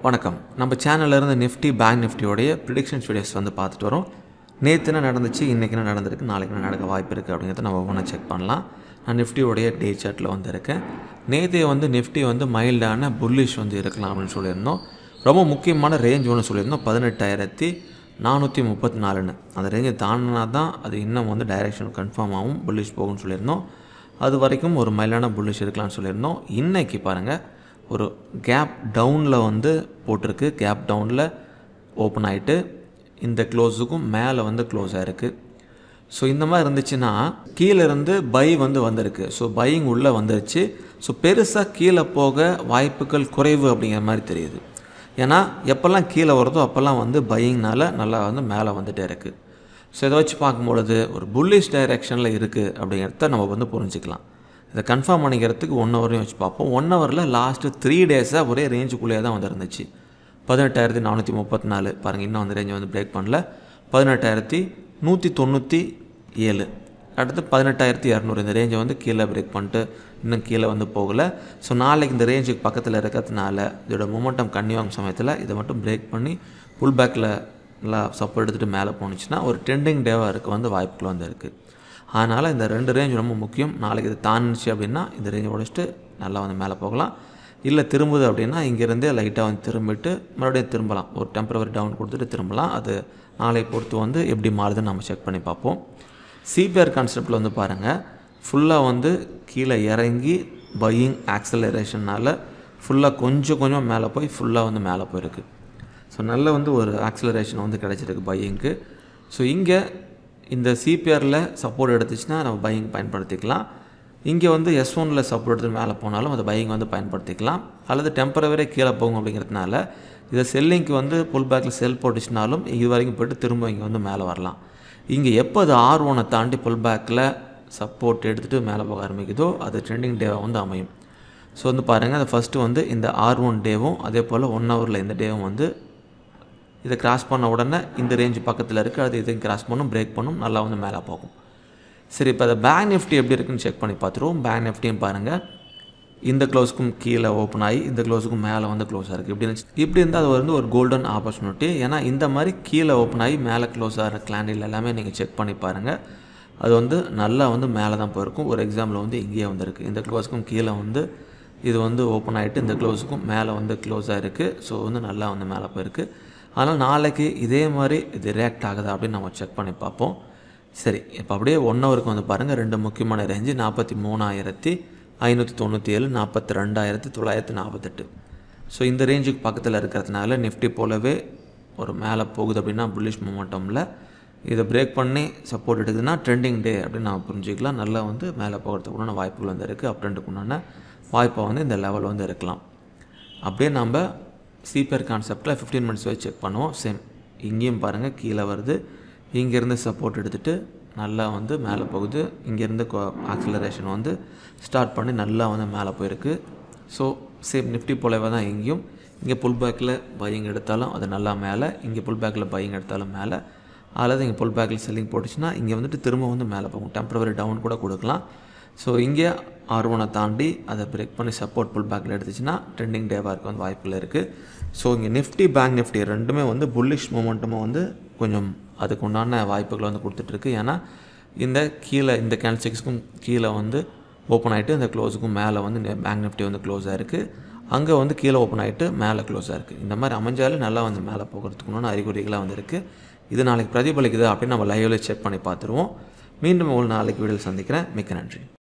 வணக்கம் நம்ம சேனல்ல இருந்து நிஃப்டி பேங்க் நிஃப்டியோடைய ப்ரிடிக்ஷன்ஸ் வீடியோஸ் வந்து பார்த்துட்டு வரோம் நேற்று என்ன நடந்துச்சு இன்றைக்கி என்ன நடந்திருக்கு நாளைக்கு என்ன நடக்க வாய்ப்பு இருக்குது அப்படிங்கிறத நம்ம ஒவ்வொன்றா செக் பண்ணலாம் நான் நிஃப்டியோடைய டே சார்ட்டில் வந்து இருக்கேன் நேற்று வந்து நிஃப்டி வந்து மைல்டான புல்லிஷ் வந்து இருக்கலாம் அப்படின்னு சொல்லியிருந்தோம் ரொம்ப முக்கியமான ரேஞ்ச் ஒன்று சொல்லியிருந்தோம் பதினெட்டாயிரத்தி நானூற்றி முப்பத்தி நாலுன்னு அந்த ரேஞ்சை தாண்டினா தான் அது இன்னும் வந்து டைரெக்ஷன் கன்ஃபார்ம் ஆகும் புல்லிஷ் போகும்னு சொல்லியிருந்தோம் அது வரைக்கும் ஒரு மைலான புல்லிஷ் இருக்கலாம்னு சொல்லியிருந்தோம் இன்றைக்கி பாருங்கள் ஒரு கேப் டவுனில் வந்து போட்டிருக்கு கேப் டவுனில் ஓப்பன் ஆகிட்டு இந்த க்ளோஸுக்கும் மேலே வந்து க்ளோஸ் ஆகிருக்கு ஸோ இந்த மாதிரி இருந்துச்சுன்னா கீழே இருந்து பை வந்து வந்திருக்கு ஸோ பையிங் உள்ளே வந்துருச்சு ஸோ பெருசாக கீழே போக வாய்ப்புகள் குறைவு அப்படிங்கிற மாதிரி தெரியுது ஏன்னா எப்போல்லாம் கீழே வருதோ அப்போல்லாம் வந்து பையிங்னால நல்லா வந்து மேலே வந்துட்டே இருக்குது ஸோ இதை வச்சு பார்க்கும்பொழுது ஒரு புல்லிஷ் டைரெக்ஷனில் இருக்குது அப்படிங்கிறத நம்ம வந்து புரிஞ்சுக்கலாம் இதை கன்ஃபார்ம் பண்ணிக்கிறதுக்கு ஒன் ஹவரையும் வச்சு பார்ப்போம் ஒன் ஹவரில் லாஸ்ட்டு த்ரீ டேஸாக ஒரே ரேஞ்சுக்குள்ளேயே தான் வந்துருந்துச்சு பதினெட்டாயிரத்தி நானூற்றி முப்பத்தி நாலு பாருங்கள் இன்னும் அந்த ரேஞ்சை வந்து பிரேக் பண்ணல பதினெட்டாயிரத்தி நூற்றி தொண்ணூற்றி ஏழு அடுத்து பதினெட்டாயிரத்தி இரநூறு இந்த ரேஞ்சை வந்து கீழே பிரேக் பண்ணிட்டு இன்னும் கீழே வந்து போகலை ஸோ நாளைக்கு இந்த ரேஞ்சுக்கு பக்கத்தில் இருக்கிறதுனால இதோட மொமெண்டம் கன்னியாகும் சமயத்தில் இதை மட்டும் பிரேக் பண்ணி புல் பேக்கில் நல்லா சப்போர்ட் எடுத்துகிட்டு மேலே போணுச்சுன்னா ஒரு ட்ரெண்டிங் டேவாக இருக்க வந்து வாய்ப்புகள் வந்து இருக்குது அதனால் இந்த ரெண்டு ரேஞ்ச் ரொம்ப முக்கியம் நாளைக்கு இது தாண்டுச்சு அப்படின்னா இந்த ரேஞ்சை உடச்சிட்டு நல்லா வந்து மேலே போகலாம் இல்லை திரும்புது அப்படின்னா இங்கேருந்தே லைட்டாக வந்து திரும்பிட்டு மறுபடியும் திரும்பலாம் ஒரு டெம்பரவரி டவுன் கொடுத்துட்டு திரும்பலாம் அது நாளை பொறுத்து வந்து எப்படி மாறுதுன்னு நம்ம செக் பண்ணி பார்ப்போம் சிபிஆர் கான்செப்டில் வந்து பாருங்கள் ஃபுல்லாக வந்து கீழே இறங்கி பையிங் ஆக்சலரேஷனால் ஃபுல்லாக கொஞ்சம் கொஞ்சம் மேலே போய் ஃபுல்லாக வந்து மேலே போயிருக்கு ஸோ நல்ல வந்து ஒரு ஆக்சலரேஷன் வந்து கிடச்சிருக்கு பையிங்க்கு ஸோ இங்கே இந்த சிபிஆரில் சப்போர்ட் எடுத்துச்சுன்னா நம்ம பையிங் பயன்படுத்திக்கலாம் இங்கே வந்து எஸ் ஒனில் சப்போர்ட் எடுத்து மேலே போனாலும் அந்த பையிங் வந்து பயன்படுத்திக்கலாம் அல்லது டெம்பரவரி கீழே போகும் அப்படிங்கிறதுனால இதை செல்லிங்க்கு வந்து புல் பேக்கில் செல் போட்டுச்சுனாலும் இது வரைக்கும் போய்ட்டு திரும்ப இங்கே வந்து மேலே வரலாம் இங்கே எப்போ அது ஆர் ஒனை தாண்டி புல் பேக்கில் சப்போர்ட் எடுத்துகிட்டு மேலே போக ஆரம்பிக்குதோ அது ட்ரெண்டிங் டேவாக வந்து அமையும் ஸோ வந்து பாருங்கள் அது ஃபஸ்ட்டு வந்து இந்த ஆர் ஒன் டேவும் அதே போல் ஒன் ஹவரில் இந்த டேவும் வந்து இதை கிராஸ் பண்ண உடனே இந்த ரேஞ்ச் பக்கத்தில் இருக்குது அது இதையும் கிராஸ் பண்ணும் பிரேக் பண்ணும் நல்லா வந்து மேலே போகும் சரி இப்போ அதை பேங்க் நிஃப்டி எப்படி இருக்குன்னு செக் பண்ணி பார்த்துருவோம் பேங்க் நிஃப்டியும் பாருங்கள் இந்த க்ளோஸுக்கும் கீழே ஓப்பன் ஆகி இந்த க்ளோஸுக்கும் மேலே வந்து க்ளோஸ் ஆகிருக்கு இப்படி இருந்துச்சு இப்படி இருந்தால் அது வந்து ஒரு கோல்டன் ஆப்பர்ச்சுனிட்டி ஏன்னா இந்த மாதிரி கீழே ஓப்பன் ஆகி மேலே க்ளோஸ் ஆகிற கிளாண்டில் எல்லாமே நீங்கள் செக் பண்ணி பாருங்கள் அது வந்து நல்லா வந்து மேலே தான் போயிருக்கும் ஒரு எக்ஸாம்பிள் வந்து இங்கேயே வந்திருக்கு இந்த க்ளோஸுக்கும் கீழே வந்து இது வந்து ஓப்பன் ஆகிட்டு இந்த க்ளோஸுக்கும் மேலே வந்து க்ளோஸ் ஆகிருக்கு ஸோ வந்து நல்லா வந்து மேலே போயிருக்கு ஆனால் நாளைக்கு இதே மாதிரி இது ரியாக்ட் ஆகுதா அப்படின்னு நம்ம செக் பண்ணி பார்ப்போம் சரி இப்போ அப்படியே ஒன் ஹவருக்கு வந்து பாருங்கள் ரெண்டு முக்கியமான ரேஞ்சு நாற்பத்தி மூணாயிரத்தி ஐநூற்றி தொண்ணூற்றி ஏழு நாற்பத்தி ரெண்டாயிரத்தி தொள்ளாயிரத்தி நாற்பத்தெட்டு ஸோ இந்த ரேஞ்சுக்கு பக்கத்தில் இருக்கிறதுனால நிஃப்டி போலவே ஒரு மேலே போகுது அப்படின்னா புல்லிஷ் மூமெண்டமில் இதை பிரேக் பண்ணி சப்போர்ட் எடுக்குதுன்னா ட்ரெண்டிங் டே அப்படின்னு நம்ம புரிஞ்சுக்கலாம் நல்லா வந்து மேலே போகிறதுக்கு உண்டான வாய்ப்புகள் வந்து இருக்குது அப்ரெண்ட்டுக்கு உண்டான வாய்ப்பை வந்து இந்த லெவல் வந்து இருக்கலாம் அப்படியே நம்ம சிபிஆர் கான்செப்டில் ஃபிஃப்டீன் மினிட்ஸ் வச்சு செக் பண்ணுவோம் சேம் இங்கேயும் பாருங்கள் கீழே வருது இங்கேருந்து சப்போர்ட் எடுத்துகிட்டு நல்லா வந்து மேலே போகுது இங்கேருந்து ஆக்சிலரேஷன் வந்து ஸ்டார்ட் பண்ணி நல்லா வந்து மேலே போயிருக்கு ஸோ சேம் நிஃப்டி போலவே தான் இங்கேயும் இங்கே புல் பேக்கில் பையிங் எடுத்தாலும் அது நல்லா மேலே இங்கே புல் பேக்கில் பையிங் எடுத்தாலும் மேலே அல்லது இங்கே புல் பேக்கில் செல்லிங் போட்டுச்சுன்னா இங்கே வந்துட்டு திரும்ப வந்து மேலே போகும் டெம்பரவரி டவுன் கூட கொடுக்கலாம் ஸோ இங்கே ஆர்வனை தாண்டி அதை பிரேக் பண்ணி சப்போர்ட் புல் பேக்கில் எடுத்துச்சுன்னா ட்ரெண்டிங் டேவாக இருக்க வந்து வாய்ப்புகள் இருக்குது ஸோ இங்கே நிஃப்டி பேங்க் நிஃப்டி ரெண்டுமே வந்து புல்லிஷ் மூமெண்ட்டுமே வந்து கொஞ்சம் அதுக்கு உண்டான வாய்ப்புகளை வந்து கொடுத்துட்ருக்கு ஏன்னா இந்த கீழே இந்த கேன்சிக்ஸ்க்கும் கீழே வந்து ஓப்பன் ஆகிட்டு இந்த க்ளோஸுக்கும் மேலே வந்து பேங்க் நிஃப்டி வந்து க்ளோஸ் ஆகிருக்கு அங்கே வந்து கீழே ஓப்பன் ஆகிட்டு மேலே க்ளோஸ் ஆகிருக்கு இந்த மாதிரி அமைஞ்சாலே நல்லா வந்து மேலே போகிறதுக்கு உண்டான அறிகுறிகளாக வந்து இருக்குது இது நாளைக்கு பிரதிபலிக்குது அப்படின்னு நம்ம லைவில் செக் பண்ணி பார்த்துருவோம் மீண்டும் ஒரு நாளைக்கு வீடியோவில் சந்திக்கிறேன் மிக்க நன்றி